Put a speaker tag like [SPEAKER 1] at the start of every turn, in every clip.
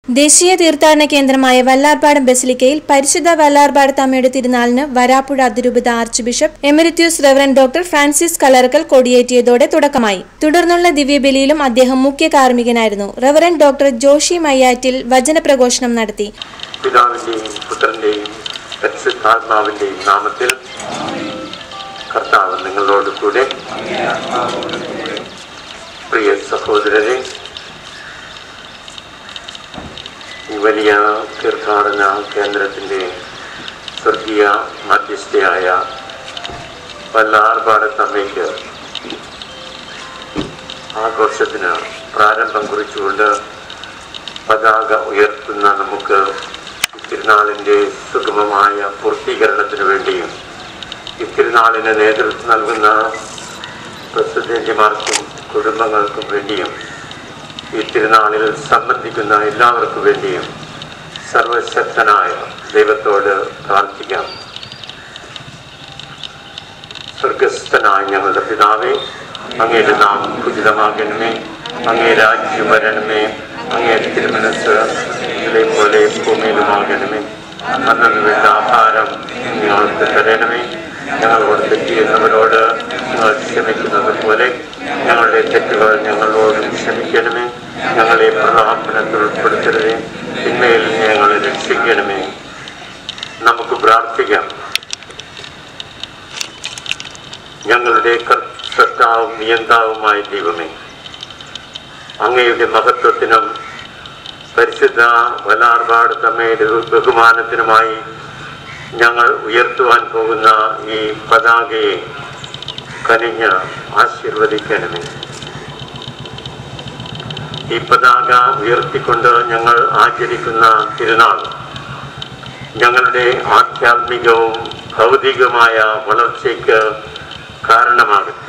[SPEAKER 1] ദേശീയ തീർത്ഥാടന കേന്ദ്രമായ വല്ലാർപാടം ബസിലിക്കയിൽ പരിശുദ്ധ വല്ലാർപാട് തമ്മയുടെ തിരുനാളിന് വരാപ്പുഴ അതിരൂപത archbishop emeritus reverend doctor Francis Kalarakkal കൊടിയേറ്റിയതോടെ തുടക്കമായി തുടർന്നുള്ള ദിവ്യബലിയിലും അദ്ദേഹം മുഖ്യ കാർമ്മികനായിരുന്നു റെവറൻ ഡോക്ടർ ജോഷി മയ്യാറ്റിൽ വചനപ്രഘോഷണം നടത്തി
[SPEAKER 2] പിതാവിന്റെയും പുത്രന്റെയും പരിശുദ്ധാത്മാവിന്റെയും നാമത്തിൽ കർത്താവ് നിങ്ങളോട് കൂടെ പ്രിയ സഹോദരരെ ഈ വലിയ തീർത്ഥാടന കേന്ദ്രത്തിന്റെ സ്വർഗീയ മധ്യസ്ഥയായ വല്ലാർപാടത്തമ്മയ്ക്ക് ആഘോഷത്തിന് പ്രാരംഭം കുറിച്ചുകൊണ്ട് പതാക ഉയർത്തുന്ന നമുക്ക് ഈ തിരുനാളിൻ്റെ സുഗമമായ പൂർത്തീകരണത്തിന് വേണ്ടിയും ഈ തിരുനാളിന് നേതൃത്വം നൽകുന്ന പ്രസിദ്ധന്റിമാർക്കും കുടുംബങ്ങൾക്കും വേണ്ടിയും ഈ തിരുനാളിൽ സംബന്ധിക്കുന്ന എല്ലാവർക്കും വേണ്ടിയും സർവശക്തനായ ദൈവത്തോട് പ്രാർത്ഥിക്കാം സ്വർഗസ്ഥനായ ഞങ്ങളുടെ പിതാവേ അങ്ങയുടെ നാം ഉചിതമാകണമേ അങ്ങേ രാജ്യം വരണമേ അങ്ങേ തിരുമനസ് ഇതിലെ പോലെ ഭൂമിയിലുമാകണമേ അന്നു വേണ്ട ആഹാരം ഞങ്ങൾക്ക് തരണമേ ഞങ്ങളോട് തെറ്റ് ചെയ്യുന്നവരോട് ഞങ്ങൾ ക്ഷമിക്കുന്നത് പോലെ ഞങ്ങളുടെ തെറ്റുകൾ ഞങ്ങളോട് ക്ഷമിക്കണമേ ഞങ്ങളെ പ്രലാപനത്തിൽ ഉൾപ്പെടുത്തരുതേ തിന്മയിൽ ഞങ്ങളെ രക്ഷിക്കണമേ നമുക്ക് പ്രാർത്ഥിക്കാം ഞങ്ങളുടെ കർത്താവും നിയന്താവുമായ ദൈവമേ അങ്ങയുടെ മഹത്വത്തിനും പരിശുദ്ധ വലാർപാട് തമ്മയുടെ ബഹുമാനത്തിനുമായി ഞങ്ങൾ ഉയർത്തുവാൻ പോകുന്ന ഈ പതാകയെ കനിഞ്ഞ് ആശീർവദിക്കണമേ ഈ പതാക ഉയർത്തിക്കൊണ്ട് ഞങ്ങൾ ആചരിക്കുന്ന തിരുനാൾ ഞങ്ങളുടെ ആധ്യാത്മികവും ഭൗതികമായ വളർച്ചയ്ക്ക് കാരണമാകട്ടെ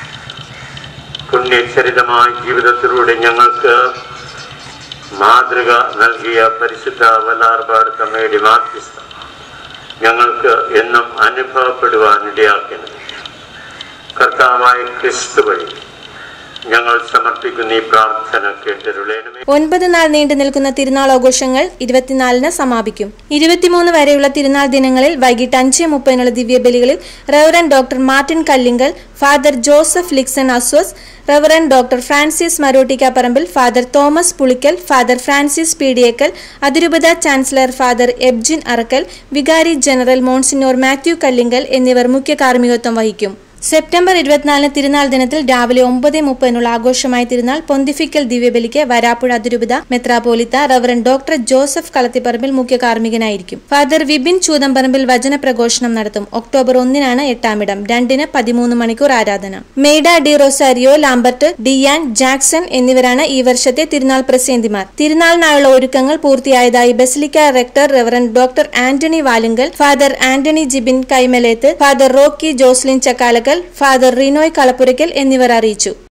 [SPEAKER 2] പുണ്യചരിതമായ ജീവിതത്തിലൂടെ ഞങ്ങൾക്ക് മാതൃക നൽകിയ പരിശുദ്ധ വല്ലാർപാട് തമ്മയുടെ മാധ്യസ്ഥ ഞങ്ങൾക്ക് എന്നും അനുഭവപ്പെടുവാൻ ഇടയാക്കണം കർത്താവായ ക്രിസ്തു വഴി ഞങ്ങൾ സമർപ്പിക്കുന്ന ഈ പ്രാർത്ഥന കേട്ടരുളേണമേ
[SPEAKER 1] ഒൻപത് നാൾ നീണ്ടു നിൽക്കുന്ന തിരുനാൾ ആഘോഷങ്ങൾ ഇരുപത്തിനാലിന് സമാപിക്കും ഇരുപത്തിമൂന്ന് വരെയുള്ള തിരുനാൾ ദിനങ്ങളിൽ വൈകിട്ട് അഞ്ച് മുപ്പതിനുള്ള ദിവ്യബലികളിൽ reverend doctor Martin Kallinkal father Joseph Lixon Asvas reverend doctor Francis Marottikkaparambil father Thomas Pulickal father Francis Pidiyekkal അതിരൂപത ചാൻസലർ ഫാദർ എബ്ജിൻ അറക്കൽ വികാരി ജനറൽ മോൺസിനോർ മാത്യു കല്ലിങ്കൽ എന്നിവർ മുഖ്യ കാർമ്മികത്വം വഹിക്കും സെപ്റ്റംബർ ഇരുപത്തിനാലിന് തിരുനാൾ ദിനത്തിൽ രാവിലെ ഒമ്പത് മുപ്പതിനുള്ള ആഘോഷമായ തിരുനാൾ പൊന്തിഫിക്കൽ ദിവ്യബലിക്ക് വരാപ്പുഴ അതിരൂപത മെത്രാപോലിത്ത റവറൻ ഡോക്ടർ ജോസഫ് കളത്തിപ്പറമ്പിൽ മുഖ്യ കാർമ്മികനായിരിക്കും ഫാദർ വിപിൻ ചൂതമ്പറമ്പിൽ വചനപ്രഘോഷണം നടത്തും ഒക്ടോബർ ഒന്നിനാണ് എട്ടാമിടം രണ്ടിന് പതിമൂന്ന് മണിക്കൂർ ആരാധന മെയ്ഡ ഡി റൊസാരിയോ ലാംബർട്ട് ഡിയാൻ ജാക്സൺ എന്നിവരാണ് ഈ വർഷത്തെ തിരുനാൾ പ്രസിദ്ധിമാർ തിരുനാളിനായുള്ള ഒരുക്കങ്ങൾ പൂർത്തിയായതായി basilica rector reverend doctor Antony Valungal father Antony Jibin Kaimalethu father Rocky Joslin Chakkalakkal father Rinoy Kalapurakkal എന്നിവർ അറിയിച്ചു